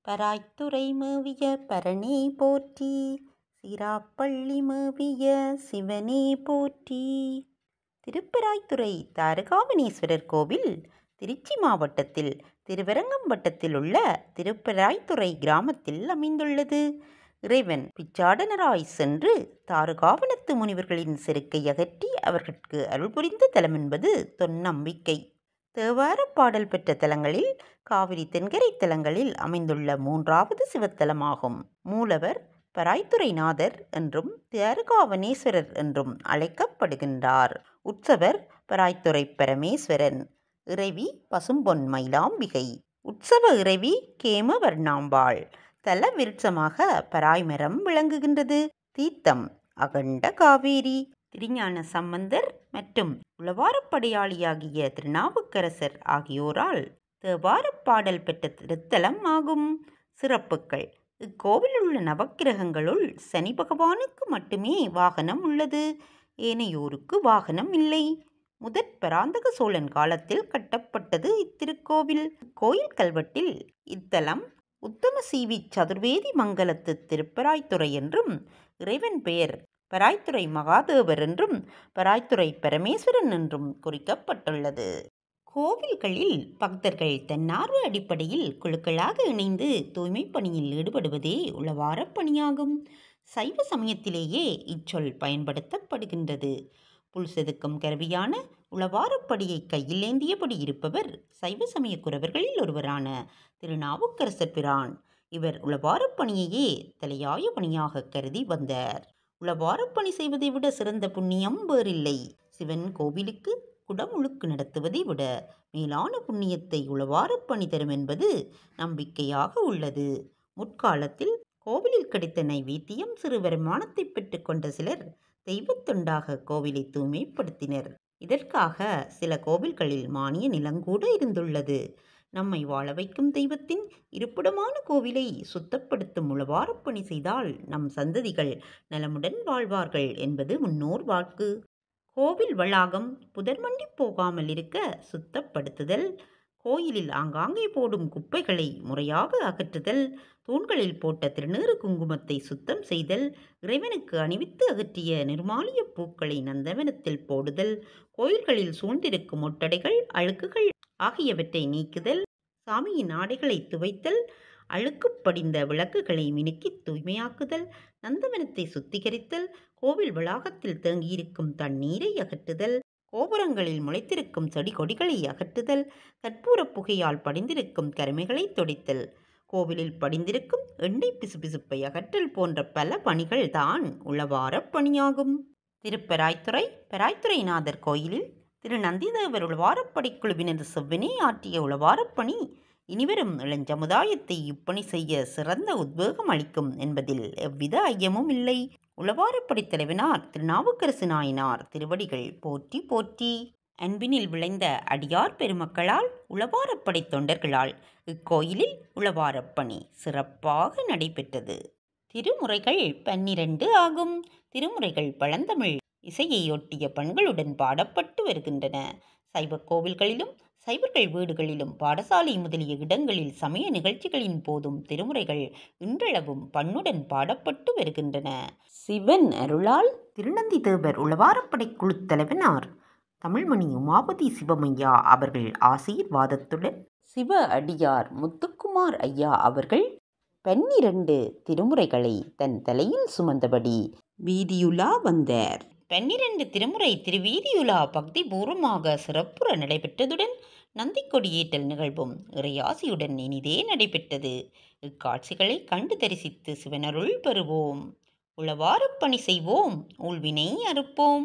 பராய்த்துறை மேவிய பரணே போற்றி சிராப்பள்ளி மேவிய சிவனே போற்றி திருப்பராய்த்துறை தாரகாவணீஸ்வரர் கோவில் திருச்சி மாவட்டத்தில் திருவரங்கம் வட்டத்தில் உள்ள திருப்பராய்த்துறை கிராமத்தில் அமைந்துள்ளது இறைவன் பிச்சாடனராய் சென்று தாருகாவனத்து முனிவர்களின் செருக்கை அகற்றி அவர்களுக்கு அருள் புரிந்த தலம் என்பது தொன்னம்பிக்கை தேவார பாடல் பெற்ற தலங்களில் காவிரி தென்கரை தலங்களில் அமைந்துள்ள மூன்றாவது சிவத்தலமாகும் மூலவர் பராய்த்துறைநாதர் என்றும் தியாரகாவனேஸ்வரர் என்றும் அழைக்கப்படுகின்றார் உற்சவர் பராய்த்துறை பரமேஸ்வரன் இறைவி பசும்பொன் மயிலாம்பிகை உற்சவ இறைவி கேமவர்ணாம்பாள் தல விருட்சமாக பராய்மரம் விளங்குகின்றது தீர்த்தம் அகண்ட காவேரி திருஞான சம்பந்தர் மற்றும் உளவாரப்படையாளியாகிய திருநாவுக்கரசர் ஆகியோரால் தேவாரப் பாடல் பெற்ற திருத்தலம் ஆகும் சிறப்புகள் இக்கோவிலில் உள்ள நவக்கிரகங்களுள் சனி பகவானுக்கு மட்டுமே வாகனம் உள்ளது ஏனையோருக்கு வாகனம் இல்லை முதற் பராந்தக சோழன் காலத்தில் கட்டப்பட்டது இத்திருக்கோவில் கோயில் கல்வெட்டில் இத்தலம் உத்தம சீவி சதுர்வேதி மங்கலத்து திருப்பராய்த்துறை என்றும் இறைவன் பெயர் பராய்த்துறை மகாதேவர் என்றும் பராய்த்துறை பரமேஸ்வரன் என்றும் குறிக்கப்பட்டுள்ளது கோவில்களில் பக்தர்கள் தன்னார்வ அடிப்படையில் குழுக்களாக இணைந்து தூய்மை பணியில் ஈடுபடுவதே உளவாரப் பணியாகும் சைவ சமயத்திலேயே இச்சொல் பயன்படுத்தப்படுகின்றது புல் செதுக்கும் கருவியான உளவாரப்படியை கையில் ஏந்தியபடி இருப்பவர் சைவ சமய குறவர்களில் ஒருவரான திருநாவுக்கரசர் பிரான் இவர் உளவாரப் பணியையே தலையாய பணியாக கருதி வந்தார் உளவாரப் பணி செய்வதை விட சிறந்த புண்ணியம் வேறில்லை சிவன் கோவிலுக்கு குடமுழுக்கு நடத்துவதை விட மேலான புண்ணியத்தை உளவாரப் பணி தரும் என்பது நம்பிக்கையாக உள்ளது முற்காலத்தில் கோவிலில் கிடைத்த நைவேத்தியம் சிறு வருமானத்தை பெற்றுக்கொண்ட சிலர் தெய்வத்தொண்டாக கோவிலை தூய்மைப்படுத்தினர் இதற்காக சில கோவில்களில் மானிய நிலங்கூட இருந்துள்ளது நம்மை வாழ வைக்கும் தெய்வத்தின் இருப்பிடமான கோவிலை சுத்தப்படுத்தும் உளவாரப் பணி செய்தால் நம் சந்ததிகள் நலமுடன் வாழ்வார்கள் என்பது முன்னோர் வாக்கு கோவில் வளாகம் புதர்மண்டி போகாமல் இருக்க சுத்தப்படுத்துதல் கோயிலில் ஆங்காங்கே போடும் குப்பைகளை முறையாக அகற்றுதல் தூண்களில் போட்ட திருநீறு குங்குமத்தை சுத்தம் செய்தல் இறைவனுக்கு அணிவித்து அகற்றிய நிர்மாலிய பூக்களை நந்தவனத்தில் போடுதல் கோயில்களில் சூழ்ந்திருக்கும் ஒட்டடைகள் அழுக்குகள் ஆகியவற்றை நீக்குதல் சாமியின் ஆடைகளை துவைத்தல் அழுக்கு படிந்த விளக்குகளை மினுக்கி தூய்மையாக்குதல் நந்தவனத்தை சுத்திகரித்தல் கோவில் வளாகத்தில் தேங்கியிருக்கும் தண்ணீரை அகற்றுதல் கோபுரங்களில் முளைத்திருக்கும் செடி கொடிகளை அகற்றுதல் கற்பூர புகையால் படிந்திருக்கும் கருமைகளை தொடித்தல் கோவிலில் படிந்திருக்கும் எண்ணெய் பிசுபிசுப்பை அகற்றல் போன்ற பல பணிகள் தான் உளவாரப் பணியாகும் திருப்பராய்த்துறை பராய்த்துறைநாதர் கோயிலில் திரு நந்திதேவர் உளவாரப்படை குழுவினர் செவ்வனே ஆற்றிய உளவாரப் பணி இனிவரும் இளஞ்சமுதாயத்தை இப்பணி செய்ய சிறந்த உத்வேகம் அளிக்கும் என்பதில் எவ்வித ஐயமும் இல்லை உளவாரப்படை தலைவனார் திருநாவுக்கரசு நாயனார் திருவடிகள் போற்றி போற்றி அன்பினில் விளைந்த அடியார் பெருமக்களால் உளவாரப்படை தொண்டர்களால் இக்கோயிலில் உளவாரப்பணி சிறப்பாக நடைபெற்றது திருமுறைகள் பன்னிரண்டு ஆகும் திருமுறைகள் பழந்தமிழ் இசையையொட்டிய பண்களுடன் பாடப்பட்டு வருகின்றன சைவ கோவில்களிலும் சைவர்கள் வீடுகளிலும் பாடசாலை முதலிய இடங்களில் சமய நிகழ்ச்சிகளின் போதும் திருமுறைகள் இன்றளவும் பண்ணுடன் பாடப்பட்டு வருகின்றன சிவன் அருளால் திருநந்தி தேவர் உளவாரப்படை குழு தலைவனார் தமிழ்மணி உமாபதி சிவமையா அவர்கள் ஆசீர்வாதத்துடன் சிவ அடியார் முத்துக்குமார் ஐயா அவர்கள் பன்னிரண்டு திருமுறைகளை தன் தலையில் சுமந்தபடி வீதியுலா வந்தார் பன்னிரண்டு திருமுறை திருவீதியுலா பக்தி பூர்வமாக சிறப்புற நடைபெற்றதுடன் நந்தி கொடியேற்றல் நிகழ்வும் இறையாசியுடன் இனிதே நடைபெற்றது இக்காட்சிகளை கண்டு தரிசித்து சிவனருள் பெறுவோம் உளவாரப் பணி செய்வோம் ஊழ்வினை அறுப்போம்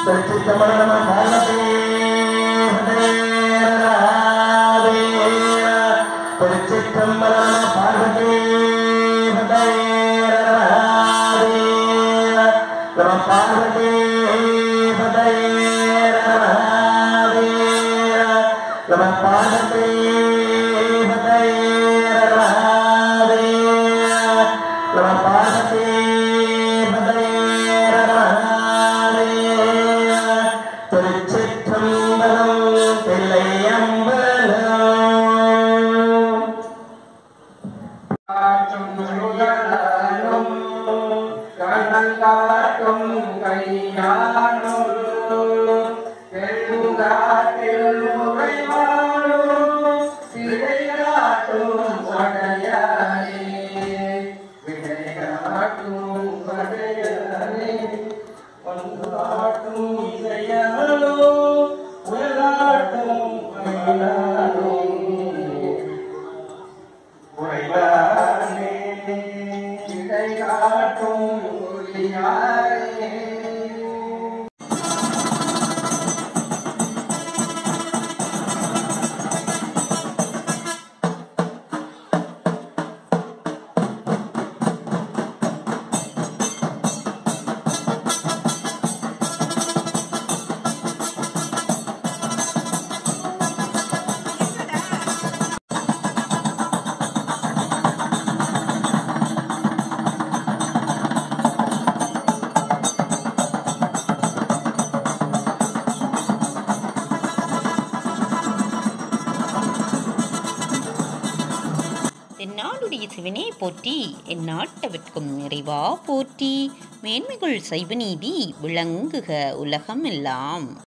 திருச்சிற்றம்பலம் நம பார்வதி திருச்சிற்றம்பலம் நம பார்வதி நம பார்வதி நம பார்வதி நம பார்வதி திருச்சிற்றம்பலம் தில்லையம்பலம் காற்றும் சுழலும் கண்ணங்காட்டும் கையானும் பெருங்காற்றில் உறைவாழும் விடைகாட்டும் வடையானே விடைகாட்டும் வடையானே ஒன்றாட்டும் இசையானோ உலகாட்டும் மயிலானோ உறைவானே இடை காட்டும் ஒளியாரே தென்னாடுடைய சிவனே போற்றி என் நாட்டவர்க்கும் நிறைவா போற்றி மேன்மைகள் சைவநீதி விளங்குக உலகம் எல்லாம்